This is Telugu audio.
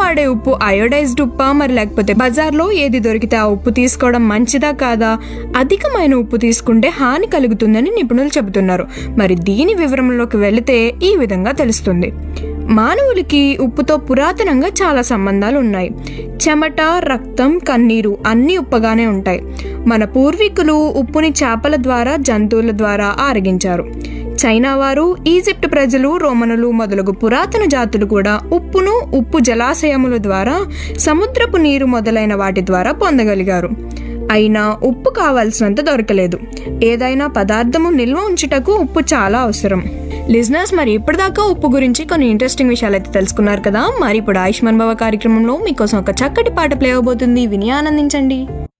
వాడే ఉప్పు అయోడైజ్డ్ ఉప్పా మరి లేకపోతే బజార్లో ఏది దొరికితే ఆ ఉప్పు తీసుకోవడం మంచిదా కాదా అధికమైన ఉప్పు తీసుకుంటే హాని కలుగుతుందని నిపుణులు చెబుతున్నారు మరి దీని వివరంలోకి వెళితే ఈ విధంగా తెలుస్తుంది మానవులకి ఉప్పుతో పురాతనంగా చాలా సంబంధాలు ఉన్నాయి చెమట రక్తం కన్నీరు అన్నీ ఉప్పగానే ఉంటాయి మన పూర్వీకులు ఉప్పుని చేపల ద్వారా జంతువుల ద్వారా ఆరగించారు చైనా వారు ఈజిప్ట్ ప్రజలు రోమనులు మొదలగు పురాతన జాతులు కూడా ఉప్పును ఉప్పు జలాశయముల ద్వారా సముద్రపు నీరు మొదలైన వాటి ద్వారా పొందగలిగారు అయినా ఉప్పు కావాల్సినంత దొరకలేదు ఏదైనా పదార్థము నిల్వ ఉంచుటకు ఉప్పు చాలా అవసరం లిజనర్స్ మరి ఇప్పటిదాకా ఉప్పు గురించి కొన్ని ఇంట్రెస్టింగ్ విషయాలు అయితే తెలుసుకున్నారు కదా మరి ఇప్పుడు ఆయుష్మాన్ భవ కార్యక్రమంలో మీకోసం ఒక చక్కటి పాట ప్లే అవబోతుంది విని ఆనందించండి